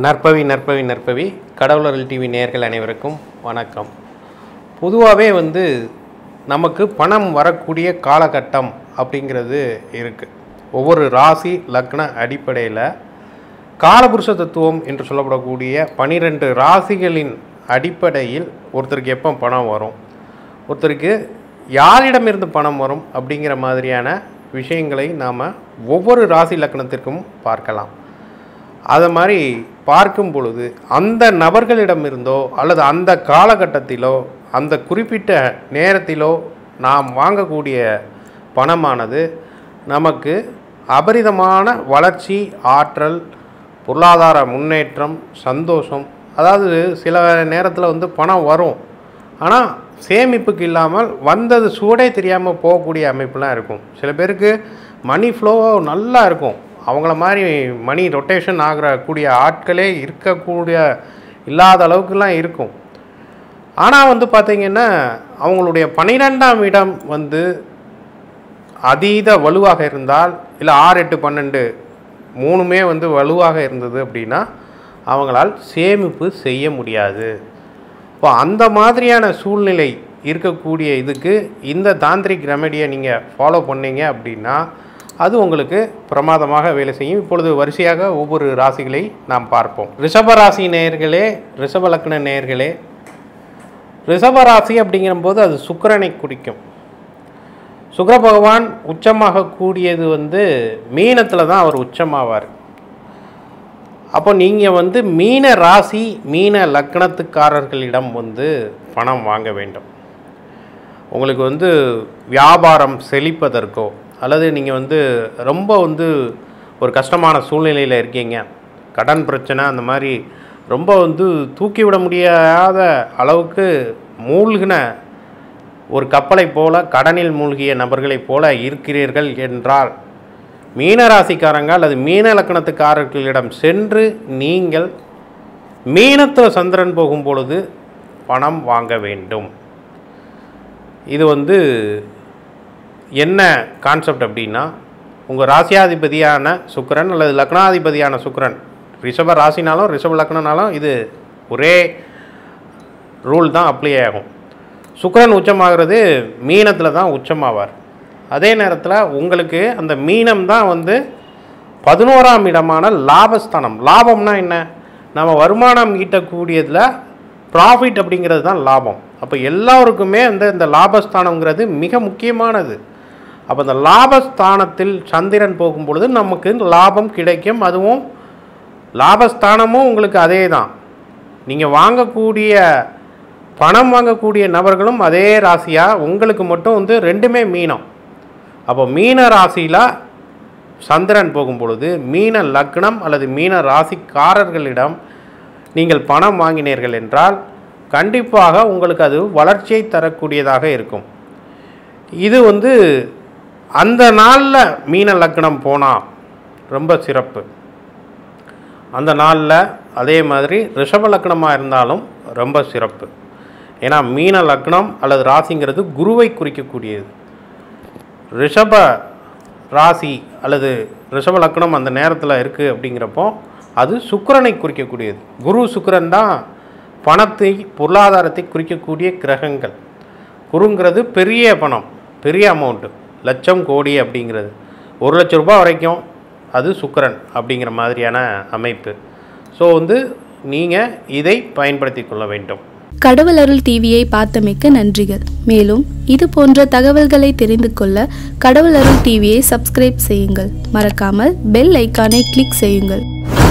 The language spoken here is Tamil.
நற்பவி நற்பவி நற்பவி கடவுளர்கள் டிவி நேயர்கள் அனைவருக்கும் வணக்கம் பொதுவாகவே வந்து நமக்கு பணம் வரக்கூடிய காலகட்டம் அப்படிங்கிறது இருக்குது ஒவ்வொரு ராசி லக்ன அடிப்படையில் காலபுருஷ தத்துவம் என்று சொல்லப்படக்கூடிய பனிரெண்டு ராசிகளின் அடிப்படையில் ஒருத்தருக்கு எப்போ பணம் வரும் ஒருத்தருக்கு யாரிடமிருந்து பணம் வரும் அப்படிங்கிற மாதிரியான விஷயங்களை நாம் ஒவ்வொரு ராசி லக்னத்திற்கும் பார்க்கலாம் அதை மாதிரி பார்க்கும் பொழுது அந்த நபர்களிடமிருந்தோ அல்லது அந்த காலகட்டத்திலோ அந்த குறிப்பிட்ட நேரத்திலோ நாம் வாங்கக்கூடிய பணமானது நமக்கு அபரிதமான வளர்ச்சி ஆற்றல் பொருளாதார முன்னேற்றம் சந்தோஷம் அதாவது சில நேரத்தில் வந்து பணம் வரும் ஆனால் சேமிப்புக்கு இல்லாமல் வந்தது சூடே தெரியாமல் போகக்கூடிய அமைப்புலாம் இருக்கும் சில பேருக்கு மணி ஃப்ளோ நல்லா இருக்கும் அவங்கள மாதிரி மணி ரொட்டேஷன் ஆகிற கூடிய ஆட்களே இருக்கக்கூடிய இல்லாத அளவுக்குலாம் இருக்கும் ஆனால் வந்து பார்த்திங்கன்னா அவங்களுடைய பன்னிரெண்டாம் இடம் வந்து அதீத வலுவாக இருந்தால் இல்லை ஆறு எட்டு பன்னெண்டு மூணுமே வந்து வலுவாக இருந்தது அப்படின்னா அவங்களால் சேமிப்பு செய்ய முடியாது இப்போ அந்த மாதிரியான சூழ்நிலை இருக்கக்கூடிய இதுக்கு இந்த தாந்திரிக் ரெமெடியை நீங்கள் ஃபாலோ பண்ணீங்க அப்படின்னா அது உங்களுக்கு பிரமாதமாக வேலை செய்யும் இப்பொழுது வரிசையாக ஒவ்வொரு ராசிகளை நாம் பார்ப்போம் ரிஷப ராசி நேயர்களே ரிஷப லக்ன நேயர்களே ரிஷப ராசி அப்படிங்கிறபோது அது சுக்கிரனை குறிக்கும் சுக்கிர பகவான் உச்சமாக கூடியது வந்து மீனத்தில் தான் அவர் உச்சமாவார் அப்போ நீங்கள் வந்து மீன ராசி மீன லக்னத்துக்காரர்களிடம் வந்து பணம் வாங்க வேண்டும் உங்களுக்கு வந்து வியாபாரம் செழிப்பதற்கோ அல்லது நீங்கள் வந்து ரொம்ப வந்து ஒரு கஷ்டமான சூழ்நிலையில் இருக்கீங்க கடன் பிரச்சனை அந்த மாதிரி ரொம்ப வந்து தூக்கி விட முடியாத அளவுக்கு மூழ்கின ஒரு கப்பலை போல கடனில் மூழ்கிய நபர்களைப் போல இருக்கிறீர்கள் என்றால் மீனராசிக்காரங்க அல்லது மீன லக்கணத்துக்காரர்களிடம் சென்று நீங்கள் மீனத்தில் சந்திரன் போகும் பொழுது பணம் வாங்க வேண்டும் இது வந்து என்ன கான்செப்ட் அப்படின்னா உங்கள் ராசியாதிபதியான சுக்கிரன் அல்லது லக்னாதிபதியான சுக்கிரன் ரிஷப ராசினாலும் ரிஷப லக்னனாலும் இது ஒரே ரூல் தான் அப்ளை ஆகும் சுக்கிரன் உச்சமாகிறது மீனத்தில் தான் உச்சமாவார் அதே நேரத்தில் உங்களுக்கு அந்த மீனம் தான் வந்து பதினோராம் இடமான லாபஸ்தானம் லாபம்னா என்ன நம்ம வருமானம் ஈட்டக்கூடியதில் ப்ராஃபிட் அப்படிங்கிறது தான் லாபம் அப்போ எல்லாருக்குமே அந்த இந்த லாபஸ்தானங்கிறது மிக முக்கியமானது அப்போ இந்த லாபஸ்தானத்தில் சந்திரன் போகும் பொழுது நமக்கு லாபம் கிடைக்கும் அதுவும் லாபஸ்தானமும் உங்களுக்கு அதே தான் நீங்கள் வாங்கக்கூடிய பணம் வாங்கக்கூடிய நபர்களும் அதே ராசியாக உங்களுக்கு மட்டும் வந்து ரெண்டுமே மீனம் அப்போ மீன ராசியில் சந்திரன் போகும் பொழுது மீன லக்னம் அல்லது மீன ராசிக்காரர்களிடம் நீங்கள் பணம் வாங்கினீர்கள் என்றால் கண்டிப்பாக உங்களுக்கு அது வளர்ச்சியை தரக்கூடியதாக இருக்கும் இது வந்து அந்த நாளில் மீன லக்னம் போனால் ரொம்ப சிறப்பு அந்த நாளில் அதே மாதிரி ரிஷப லக்னமாக இருந்தாலும் ரொம்ப சிறப்பு ஏன்னா மீன லக்னம் அல்லது ராசிங்கிறது குருவை குறிக்கக்கூடியது ரிஷப ராசி அல்லது ரிஷப லக்னம் அந்த நேரத்தில் இருக்குது அப்படிங்கிறப்போ அது சுக்கிரனை குறிக்கக்கூடியது குரு சுக்கிரன் தான் பணத்தை பொருளாதாரத்தை குறிக்கக்கூடிய கிரகங்கள் குருங்கிறது பெரிய பணம் பெரிய அமௌண்ட்டு லட்சம் கோடி அப்படிங்கிறது ஒரு லட்ச ரூபாய் வரைக்கும் அது சுக்கிரன் அப்படிங்கிற மாதிரியான அமைப்பு ஸோ வந்து நீங்கள் இதை பயன்படுத்தி கொள்ள வேண்டும் கடவுள் அருள் டிவியை பார்த்தமைக்க நன்றிகள் மேலும் இது போன்ற தகவல்களை தெரிந்து கொள்ள கடவுள் அருள் டிவியை சப்ஸ்கிரைப் செய்யுங்கள் மறக்காமல் பெல் ஐக்கானை கிளிக் செய்யுங்கள்